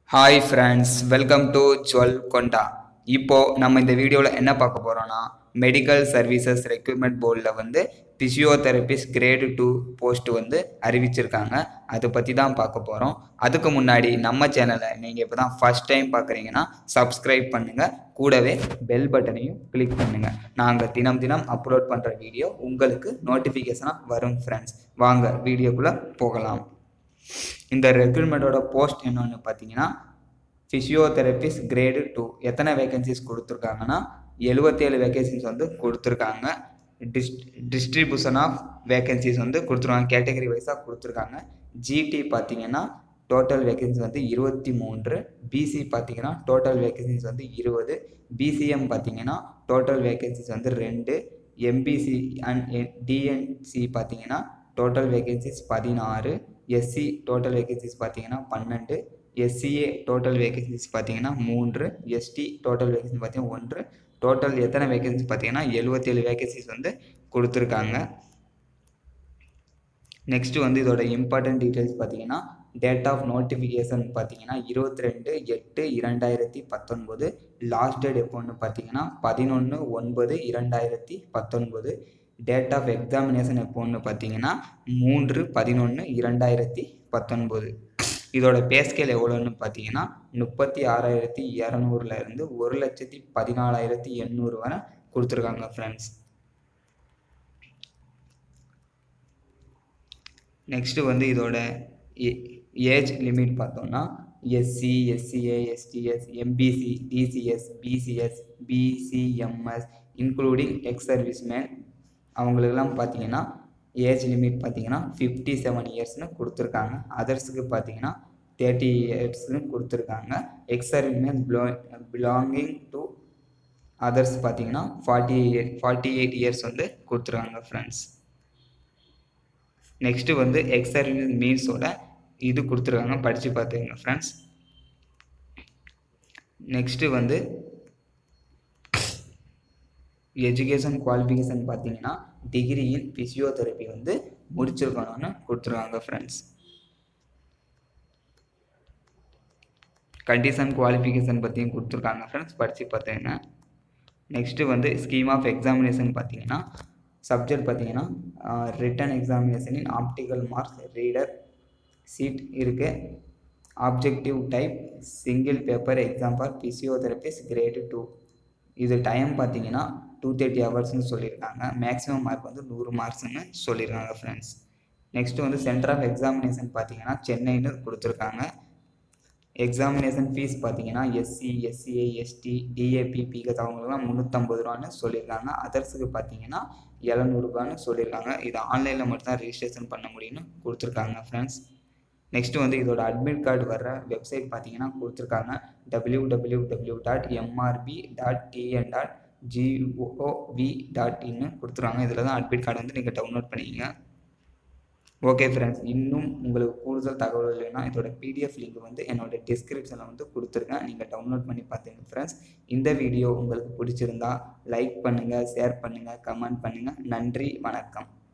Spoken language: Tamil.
hi friends welcome to jewel கொண்டா இப்போ நம்ம இந்த வீடியோவில் என்ன பார்க்க போகிறோம்னா மெடிக்கல் சர்வீசஸ் ரெக்ரூட்மெண்ட் போர்டில் வந்து பிசியோதெரபிஸ்ட் கிரேடு டூ போஸ்ட் வந்து அறிவிச்சிருக்காங்க அதை பற்றி தான் பார்க்க போகிறோம் அதுக்கு முன்னாடி நம்ம சேனலை நீங்கள் இப்போ தான் ஃபஸ்ட் டைம் பார்க்குறீங்கன்னா சப்ஸ்கிரைப் பண்ணுங்கள் கூடவே பெல் பட்டனையும் கிளிக் பண்ணுங்கள் நாங்கள் தினம் தினம் அப்லோட் பண்ணுற வீடியோ உங்களுக்கு நோட்டிஃபிகேஷனாக வரும் ஃப்ரெண்ட்ஸ் வாங்க வீடியோக்குள்ளே போகலாம் இந்த ரெக்ரூட்மெண்ட்டோட போஸ்ட் என்னன்னு பார்த்தீங்கன்னா ஃபிசியோதெரபிஸ்ட் கிரேடு டூ எத்தனை வேகன்சிஸ் கொடுத்துருக்காங்கன்னா எழுபத்தேழு வேகன்சிஸ் வந்து கொடுத்துருக்காங்க டிஸ் டிஸ்ட்ரிபியூஷன் ஆஃப் வேகன்சிஸ் வந்து கொடுத்துருக்காங்க கேட்டகரி வைஸாக கொடுத்துருக்காங்க ஜிடி பார்த்தீங்கன்னா டோட்டல் வேகன்சி வந்து இருபத்தி மூன்று பிசி பார்த்தீங்கன்னா டோட்டல் வேகன்சிஸ் வந்து இருபது பிசிஎம் பார்த்தீங்கன்னா டோட்டல் வேகன்சிஸ் வந்து ரெண்டு எம்பிசி அண்ட் டிஎன்சி பார்த்தீங்கன்னா டோட்டல் வேகன்சிஸ் பதினாறு எஸ்சி டோட்டல் வேகன்சிஸ் பார்த்தீங்கன்னா பன்னெண்டு எஸ்சிஏ டோட்டல் வேகன்சிஸ் பார்த்தீங்கன்னா மூன்று எஸ்டி டோட்டல் வேகன்சி பார்த்தீங்கன்னா ஒன்று டோட்டல் எத்தனை வேகன்சி பார்த்தீங்கன்னா எழுபத்தேழு வேகன்சிஸ் வந்து கொடுத்துருக்காங்க நெக்ஸ்ட்டு வந்து இதோட இம்பார்ட்டன்ட் டீட்டெயில்ஸ் பார்த்தீங்கன்னா டேட் ஆஃப் நோட்டிஃபிகேஷன் பார்த்தீங்கன்னா இருபத்தி ரெண்டு எட்டு இரண்டாயிரத்தி பத்தொன்பது லாஸ்ட் டேட் எப்போன்னு பார்த்தீங்கன்னா பதினொன்று ஒன்பது இரண்டாயிரத்தி பத்தொன்பது டேட் ஆஃப் எக்ஸாமினேஷன் எப்போன்னு பார்த்தீங்கன்னா மூன்று பதினொன்று இரண்டாயிரத்தி பத்தொன்பது இதோட பே ஸ்கேல் எவ்வளோன்னு பார்த்தீங்கன்னா முப்பத்தி ஆறாயிரத்தி இரநூறுல இருந்து ஒரு லட்சத்தி பதினாலாயிரத்தி எண்ணூறு வரை கொடுத்துருக்காங்க ஃப்ரெண்ட்ஸ் நெக்ஸ்ட்டு வந்து இதோட ஏஜ் லிமிட் பார்த்தோம்னா SC SCA STS MBC DCS BCS BCMS including ex serviceman அவங்களுக்கெல்லாம் பார்த்தீங்கன்னா ஏஜ் லிமிட் பார்த்தீங்கன்னா ஃபிஃப்டி செவன் இயர்ஸ்னு கொடுத்துருக்காங்க அதர்ஸுக்கு பார்த்தீங்கன்னா தேர்ட்டி இயர்ஸ்னு கொடுத்துருக்காங்க ex serviceman below belonging to others பார்த்தீங்கன்னா ஃபார்ட்டி ஃபார்ட்டி எயிட் இயர்ஸ் வந்து கொடுத்துருக்காங்க ஃப்ரெண்ட்ஸ் நெக்ஸ்ட்டு வந்து எக்ஸ் சர்வீஸ் மீன்ஸோட இது கொடுத்துருக்காங்க படித்து பார்த்துக்கங்க ஃப்ரெண்ட்ஸ் நெக்ஸ்ட்டு வந்து எஜுகேஷன் குவாலிஃபிகேஷன் பார்த்தீங்கன்னா டிகிரி இன் ஃபிசியோதெரப்பி வந்து முடிச்சிருக்கணும்னு கொடுத்துருக்காங்க ஃப்ரெண்ட்ஸ் கண்டிஷன் குவாலிஃபிகேஷன் பற்றியும் கொடுத்துருக்காங்க ஃப்ரெண்ட்ஸ் படித்து பார்த்தீங்கன்னா நெக்ஸ்ட்டு வந்து ஸ்கீம் ஆஃப் எக்ஸாமினேஷன் பார்த்தீங்கன்னா சப்ஜெக்ட் பார்த்தீங்கன்னா written examination in optical marks reader sheet இருக்குது objective type single paper exam for physiotherapist grade two இது டைம் பார்த்தீங்கன்னா டூ தேர்ட்டி ஹவர்ஸ்னு சொல்லியிருக்காங்க மேக்ஸிமம் மார்க் வந்து நூறு மார்க்ஸ்னு சொல்லியிருக்காங்க ஃப்ரெண்ட்ஸ் நெக்ஸ்ட்டு வந்து சென்டர் ஆஃப் எக்ஸாமினேஷன் பார்த்தீங்கன்னா சென்னைன்னு கொடுத்துருக்காங்க எக்ஸாமினேஷன் ஃபீஸ் பார்த்தீங்கன்னா SC SCA ST DAP because அவங்களுக்குலாம் முந்நூற்றம்பது ரூபான்னு சொல்லியிருக்காங்க அதர்ஸுக்கு பார்த்தீங்கன்னா எழுநூறுபான்னு சொல்லியிருக்காங்க இது ஆன்லைனில் மட்டும்தான் ரிஜிஸ்ட்ரேஷன் பண்ண முடியும்னு கொடுத்துருக்காங்க ஃப்ரெண்ட்ஸ் நெக்ஸ்ட்டு வந்து இதோட அட்மிட் கார்டு வர்ற வெப்சைட் பார்த்தீங்கன்னா கொடுத்துருக்காங்க W W W dot MRB dot TN dot GOV dot இன்னு கொடுத்துருவாங்க இதில் தான் அட்மிட் கார்டு வந்து நீங்கள் டவுன்லோட் பண்ணிக்கங்க ஓகே ஃப்ரெண்ட்ஸ் இன்னும் உங்களுக்கு கூடுதல் தகவல் வேணும்னா இதோட பிடிஎஃப் லிங்க் வந்து என்னோட டிஸ்கிரிப்ஷனில் வந்து கொடுத்துருக்கேன் நீங்கள் டவுன்லோட் பண்ணி பார்த்துங்க ஃப்ரெண்ட்ஸ் இந்த வீடியோ உங்களுக்கு பிடிச்சிருந்தா லைக் பண்ணுங்கள் ஷேர் பண்ணுங்கள் கமெண்ட் பண்ணுங்கள் நன்றி வணக்கம்